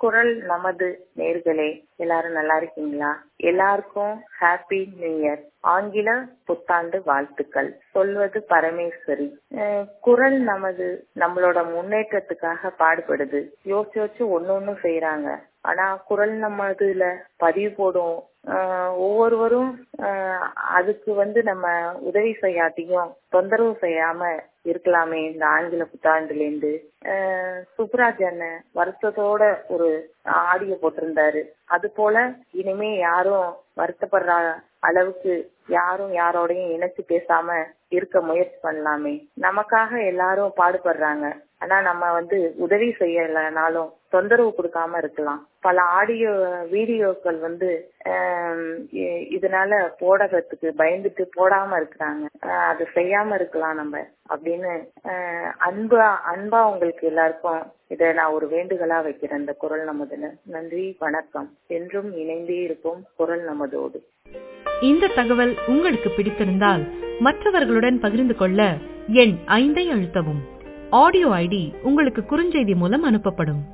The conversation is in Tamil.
குரல் நமது நேர்களே எல்லாரும் நல்லா இருக்கீங்களா எல்லாருக்கும் ஹாப்பி நியூ இயர் ஆங்கில புத்தாண்டு வாழ்த்துக்கள் சொல்வது பரமேஸ்வரி அஹ் குரல் நமது நம்மளோட முன்னேற்றத்துக்காக பாடுபடுது யோசிச்சு யோசிச்சு ஒன்னு ஒன்னு செய்யறாங்க ஆனா குரல் நமதுல பதிவு போடும் ஆஹ் ஒவ்வொருவரும் ஆஹ் அதுக்கு வந்து நம்ம உதவி செய்யாட்டியும் தொந்தரவு செய்யாம இருக்கலாமே இந்த ஆங்கில புத்தாண்டுல இருந்து ஆஹ் சுப்ராஜ் அண்ணன் வருத்தத்தோட ஒரு ஆடியோ போட்டிருந்தாரு அது போல இனிமே யாரும் வருத்தப்படுற அளவுக்கு யாரும் யாரோடையும் இணைச்சு பேசாம இருக்க முயற்சி பண்ணலாமே நமக்காக எல்லாரும் பாடுபடுறாங்க ஆனா நம்ம வந்து உதவி செய்யலைனாலும் தொந்தரவு கொடுக்காம இருக்கலாம் பல ஆடியோ வீடியோக்கள் வந்து இதனால போடுறதுக்கு பயந்துட்டு போடாம இருக்கிறாங்க அது செய்யாம இருக்கலாம் நம்ம அப்படின்னு அன்பா அன்பா உங்களுக்கு எல்லாருக்கும் இத நான் ஒரு வேண்டுதலா வைக்கிறேன் இந்த குரல் நமதுன்னு நன்றி வணக்கம் என்றும் இணைந்தே இருப்போம் குரல் நமதோடு இந்த தகவல் உங்களுக்கு பிடித்திருந்தால் மற்றவர்களுடன் பகிர்ந்து கொள்ள எண் ஐந்தை அழுத்தவும் ஆடியோ ஐடி உங்களுக்கு குறுஞ்செய்தி மூலம் அனுப்பப்படும்